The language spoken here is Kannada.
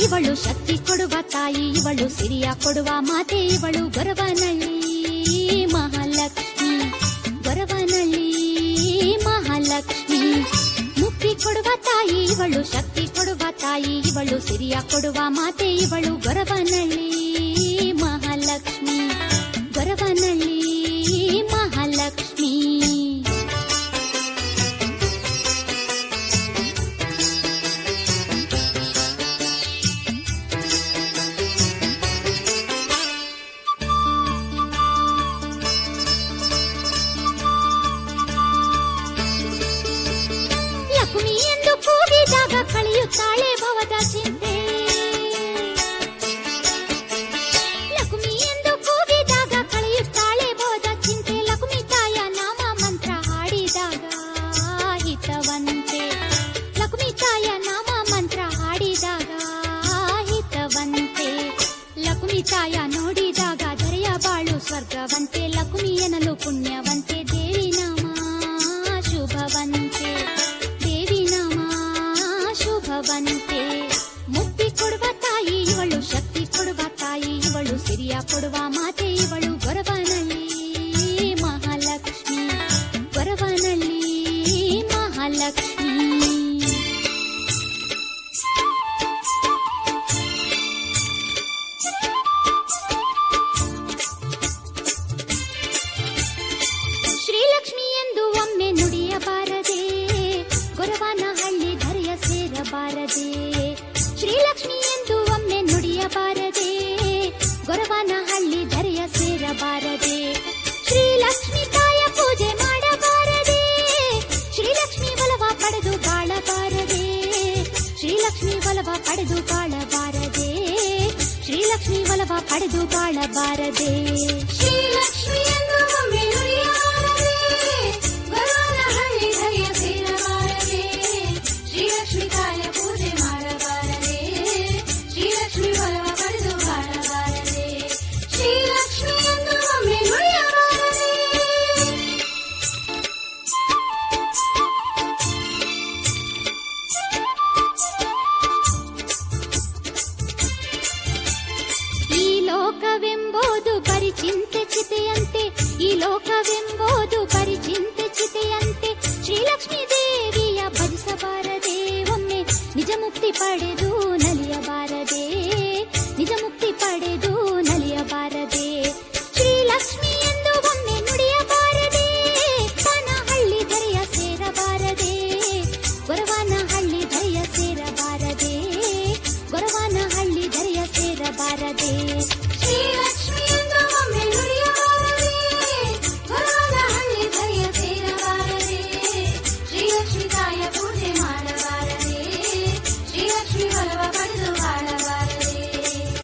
ಇವಳು ಶಕ್ತಿ ಕೊಡುವ ತಾಯಿ ಇವಳು ಸಿರಿಯ ಕೊಡುವ ಮಾತೆ ಇವಳು ಗೊರವನಳ್ಳಿ ಮಹಾಲಕ್ಷ್ಮಿ ಗೊರವನಳ್ಳಿ ಮಹಾಲಕ್ಷ್ಮಿ ಮುಕ್ತಿ ಕೊಡುವ ತಾಯಿ ಇವಳು ಶಕ್ತಿ ಕೊಡುವ ತಾಯಿ ಇವಳು ಸಿರಿಯ ಕೊಡುವ ಮಾತೆ ಇವಳು ಗೊರವನಳ್ಳಿ ಮಹಾಲಕ್ಷ್ಮಿ ಗೊರವನಳ್ಳಿ ಮಹಾಲಕ್ಷ್ಮಿ ಲಕ್ಷ್ಮಿ ಎಂದು ಕೂಗಿದಾಗ ಕಳೆಯುತ್ತಾಳೆ ಭವದ ಚಿಂತೆ ಲಕ್ಷ್ಮಿ ಎಂದು ಕೂಗಿದಾಗ ಕಳೆಯುತ್ತಾಳೆ ಭವದ ಚಿಂತೆ ಲಕ್ಷ್ಮಿ ತಾಯ ನಾಮ ಮಂತ್ರ ಹಾಡಿದಾಗ ಹಿತವಂತೆ ಲಕ್ಷ್ಮಿ ತಾಯ ನಾಮ ಮಂತ್ರ ಹಾಡಿದಾಗ ಹಿತವಂತೆ ಲಕ್ಷ್ಮಿ ತಾಯ ನೋಡಿದಾಗ ಧರೆಯ ಬಾಳು ಸ್ವರ್ಗವಂತೆ ಲಕ್ಷ್ಮಿ ಎನ್ನಲು ಪುಣ್ಯವಂತೆ ದೇವಿ ನಾಮ ಶುಭವಂತೆ ದೇವಿ ನಾಮ ಶುಭವಂತೆ ಮುಕ್ತಿ ಕೊಡುವ ತಾಯಿ ಇವಳು ಶಕ್ತಿ ಕೊಡುವ ತಾಯಿ ಇವಳು ಸಿರಿಯ ಕೊಡುವ ಮಾತೆ ಇವಳು ಗೊರವನಳ್ಳಿ ಮಹಾಲಕ್ಷ್ಮಿ ಗೊರವನಳ್ಳಿ ಮಹಾಲಕ್ಷ್ಮಿ ಶ್ರೀಲಕ್ಷ್ಮಿ ಎಂದು ಒಮ್ಮೆ ನುಡಿಯಬಾರದೆ ಗೊರವನ ಹಳ್ಳಿ ಧರೆಯ ಸೇರಬಾರದೆ ಶ್ರೀಲಕ್ಷ್ಮಿ ಎಂದು ಒಮ್ಮೆ ನುಡಿಯಬಾರದೆ ಗೊರವನ ಹಳ್ಳಿ ಧರೆಯ ಸೇರಬಾರದೆ ಶ್ರೀಲಕ್ಷ್ಮಿ ತಾಯ ಪೂಜೆ ಮಾಡಬಾರದೆ ಶ್ರೀಲಕ್ಷ್ಮಿ ಒಲವ ಪಡೆದು ಬಾಳಬಾರದೆ ಶ್ರೀಲಕ್ಷ್ಮಿ ಒಲವ ಪಡೆದು ಬಾಳಬಾರದೆ ಶ್ರೀಲಕ್ಷ್ಮಿ ಒಲವ ಪಡೆದು ಬಾಳಬಾರದೆ ಶ್ರೀಲಕ್ಷ್ಮಿ ಎಂದು ಒಮ್ಮೆ ನುಡಿಯಬಾರದೆ ಗೊರವನ ಹಳ್ಳಿ ಧರೆಯ ಸೇರಬಾರದೆ ಶ್ರೀಲಕ್ಷ್ಮಿ ತಾಯ ಪೂಜೆ ಮಾಡಬಾರದೆ ಶ್ರೀಲಕ್ಷ್ಮಿ ಒಲವ ಪಡೆದು ಬಾಳಬಾರದೆ ಶ್ರೀಲಕ್ಷ್ಮಿ ಎಂದು ಒಮ್ಮೆ ನುಡಿಯಬಾರದೆ ಈ ಲೋಕವೆಂಬುದು ಪರಿಚಿಂತೆ ಚಿತೆಯಂತೆ ಈ ಲೋಕವೆಂಬುದು ಪರಿಚಿಂತೆ ಚಿತೆಯಂತೆ ಶ್ರೀಲಕ್ಷ್ಮೀ ದೇವಿಯ ಭಜಿಸಬಾರದೆ ಒಮ್ಮೆ ನಿಜ ಮುಕ್ತಿ ಪಡೆದು ನಲಿಯಬಾರದೆ ನಿಜ ಮುಕ್ತಿ ಪಡೆದು ನಲಿಯಬಾರದೆ ಶ್ರೀಲಕ್ಷ್ಮಿ ಎಂದು ಒಮ್ಮೆ ನುಡಿಯಬಾರದೆ ತನ ಹಳ್ಳಿ ಧರೆಯ ಸೇರಬಾರದೆ ಗೊರವನ ಹಳ್ಳಿ ಧರೆಯ ಸೇರಬಾರದೆ ಗೊರವನ ಹಳ್ಳಿ ಧರೆಯ ಸೇರಬಾರದೆ